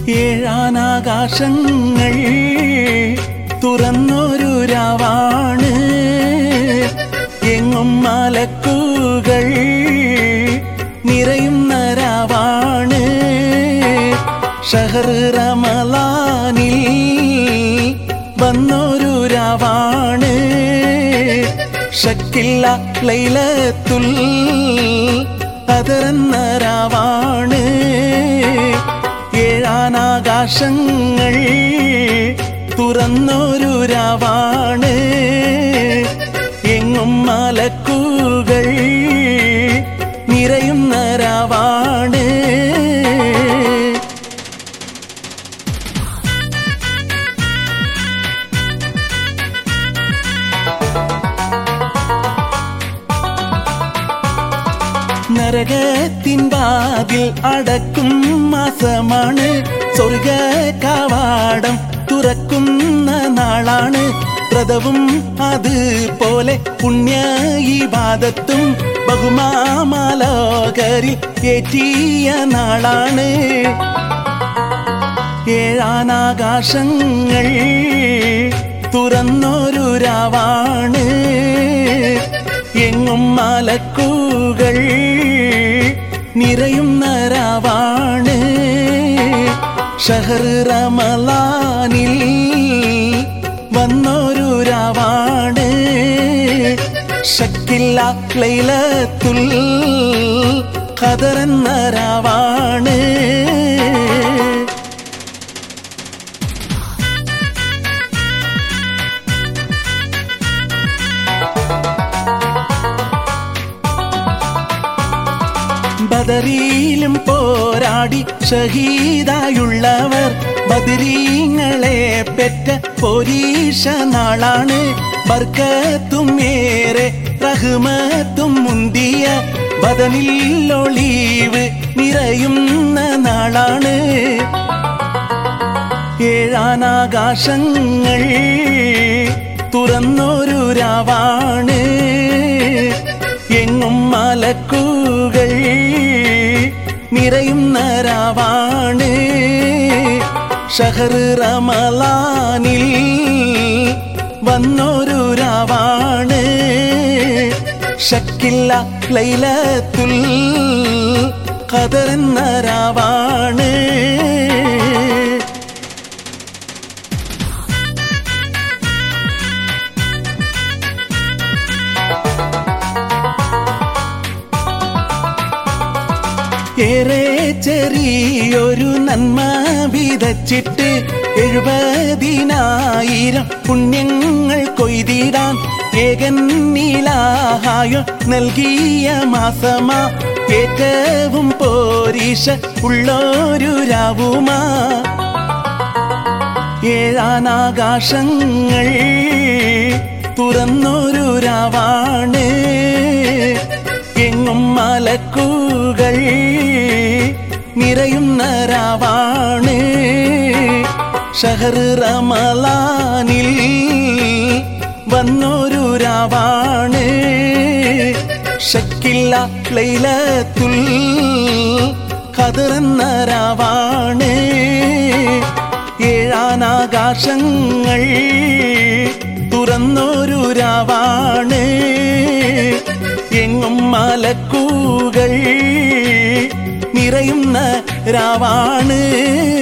ഏഴാനാകാശങ്ങൾ തുറന്നൊരു രാവാണ് എങ്ങും മലക്കുകൾ നിറയുന്ന രാവാണ് ഷഹർ റമലാനിൽ വന്നൊരു രാവാണ് ഷക്കില്ല ലൈലത്തുൽ കതറന്ന രാവാണ് ഏഴാനാകാശങ്ങൾ തുറന്നൊരു രാവാണ് എങ്ങും മലക്കുകൾ നിറയുന്ന രാവാണ് നരകത്തിൻ വാതിൽ അടക്കും മാസമാണ് സ്വർഗ കവാടം തുറക്കുന്ന നാളാണ് വ്രതവും അതുപോലെ പുണ്യ ഇബാദത്തും ബഹുമാമാലോകരിൽ ഏറ്റിയ നാളാണ് ഏഴാനാകാശങ്ങൾ തുറന്നൊരു രാവാണ് എങ്ങും മലക്കുകൾ നിറയുന്ന രാവാണ് ഷഹർ റമലാനിൽ വന്നൊരു രാവാണ് ഷക്കില്ല ലൈലത്തുൽ ഖദറെന്ന രാവാണ് ബദറിയിലും പോരാടി ഷഹീദായുള്ളവർ ബദരീങ്ങളെ പെറ്റ പോരീഷ നാളാണ് ബർക്കത്തും ഏറെ റഹ്മത്തും മുന്തിയ ബദനിൽ ഒളീവ് നിറയുന്ന നാളാണ് ഏഴാനാകാശങ്ങൾ തുറന്നൊരു രാവാണ് എങ്ങും മലക്കുകൾ നിറയുന്ന രാവാണ് ഷഹർ റമലാനിൽ വന്നൊരു രാവാണ് ഷക്കില്ല ലൈലത്തുൽ ഖദറെന്ന രാവാണ് ഏറെ ചെറിയൊരു നന്മ വിതച്ചിട്ട് എഴുപതിനായിരം പുണ്യങ്ങൾ കൊയ്തിടാൻ ഏകൻ നീലാഹായോ നൽകിയ മാസമാ ഏറ്റവും പോരീഷ ഉള്ളൊരു രാവുമാ ഏഴാനാകാശങ്ങൾ തുറന്നൊരു രാവാണ് എങ്ങും മലക്കുകൾ നിറയുന്ന രാവാണ് ഷഹർ റമലാനിൽ വന്നൊരു രാവാണ് ഷക്കില്ല ലൈലത്തുൽ ഖദറെന്ന രാവാണ് ഏഴാനാകാശങ്ങൾ തുറന്നൊരു രാവാണ് എങ്ങും മലക്കുകൾ നിറയുന്ന രാവാണ്